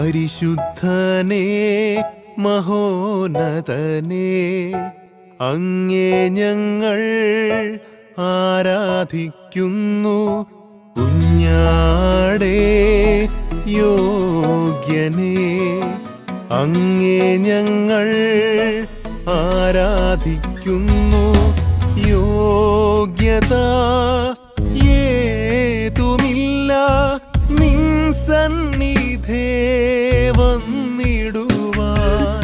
പരിശുദ്ധനേ മഹോന്നതനേ അങ്ങേ ഞങ്ങൾ ആരാധിക്കുന്നു കുഞ്ഞാടേ യോഗ്യനേ അങ്ങേ ഞങ്ങൾ ആരാധിക്കുന്നു യോഗ്യത ഏതുമില്ല നിൻ സന്നിധേ വന്നിടുവാൻ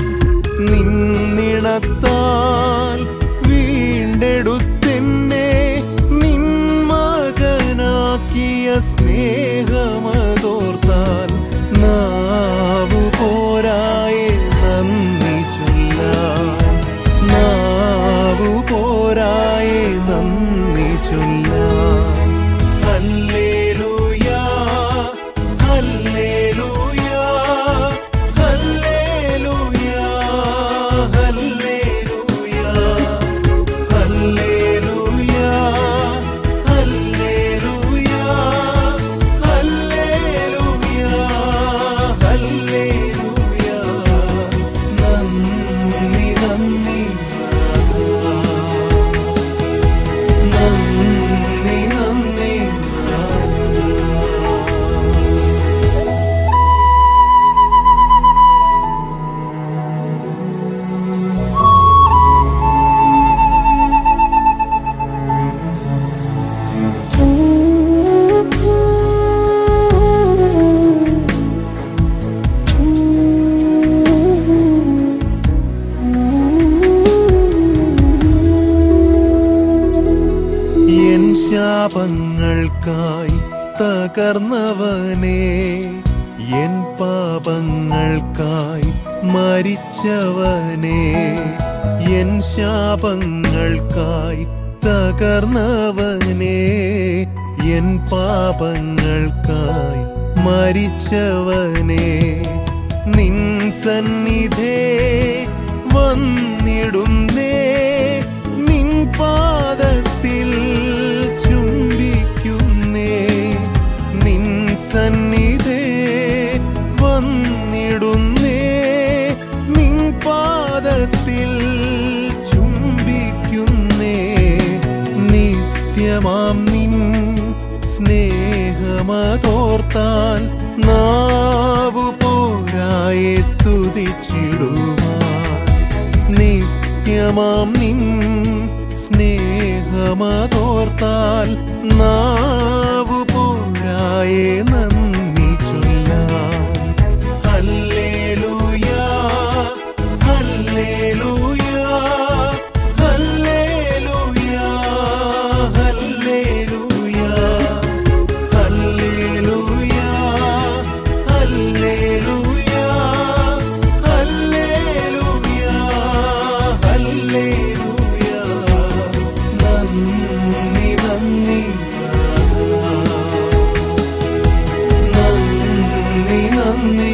നിന്നിണത്താൽ വീണ്ടെടുത്തെന്നെ നിൻ മകനാക്കിയ സ്നേഹമതോർത്താൽ നാവു പോരായെ നന്ദി ചൊല്ലാൻ നാവു പോരായെ നന്ദി ചൊല്ലാൻ ഹല്ലേലൂയാ ഹല്ലേലൂയാ ഹല്ലേലൂയാ ഹല്ലേലൂയാ ഹല്ലേലൂയാ ഹല്ലേലൂയാ ഹല്ലേലൂയാ ഹല്ലേലൂയാ നന്ദി നന്ദി നന്ദി നന്ദി എൻ ശാപങ്ങൾക്കായി തകർന്നവനെ എൻ പാപങ്ങൾക്കായി മരിച്ചവനെ എൻ ശാപങ്ങൾക്കായി തകർന്നവനെ എൻ പാപങ്ങൾക്കായി മരിച്ചവനെ നിൻ സന്നിധേ വന്നിടുന്നേ നിൻ പാദത്തിൽ ചുംബിക്കുന്നേ നിൻ സന്നിധേ വന്നിടുന്നേ നിൻ പാദത്തിൽ ചുംബിക്കുന്നേ നിത്യമാം നിൻ സ്നേഹമതോർത്താൽ നാവു പോരായെ സ്തുതിച്ചിടുവാൻ നിത്യമാം നിൻ സ്നേഹമതോർത്താൽ നാവു പോരായെ നന്ദി ചൊല്ലാൻ ഹല്ലേലൂയാ ഹല്ലേലൂയാ ഹല്ലേലൂയാ ഹല്ലേലൂയാ ഹല്ലേലൂയാ ഹല്ലേലൂയാ ഹല്ലേലൂയാ ഹല്ലേലൂയാ നന്ദി നന്ദി നന്ദി നന്ദി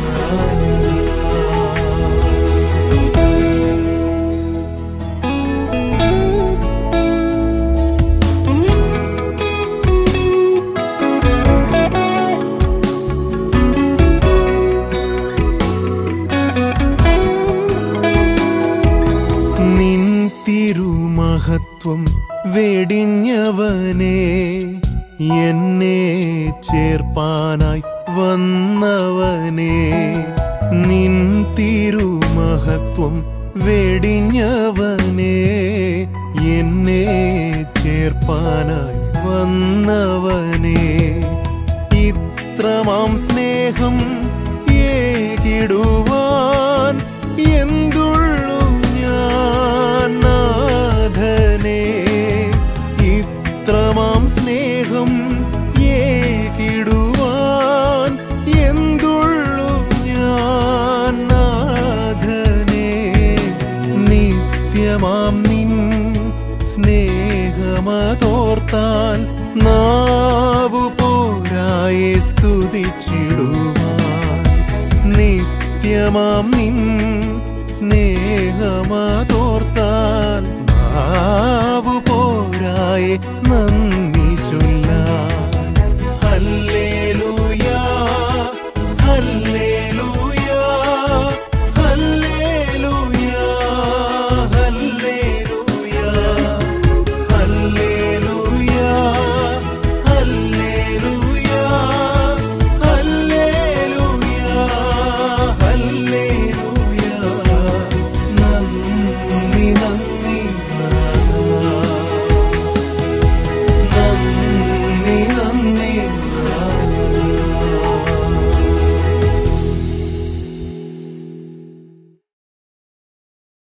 നിൻ തിരുമഹത്വം വെടിഞ്ഞവനെ എന്നെ ചേർപ്പാനായി വന്നവനെ നിൻ തിരുമഹത്വം വെടിഞ്ഞവനെ എന്നെ ചേർപ്പാനായി വന്നവനെ ഇത്രമാം സ്നേഹം ഏകിടുവാൻ എന്തുള്ളു ഞാൻ നാഥനെ ഇത്രമാം സ്നേഹം ഏകിടുവാൻ എന്തുള്ളു ഞാൻ നാഥനെ നിത്യമാം നിൻ സ്നേഹമതോർത്താൽ നാവു പോരായെ സ്തുതിച്ചിടുവാൻ നിത്യമാം നിൻ സ്നേഹമതോർത്താൽ നാവു പോരായെ നന്ദി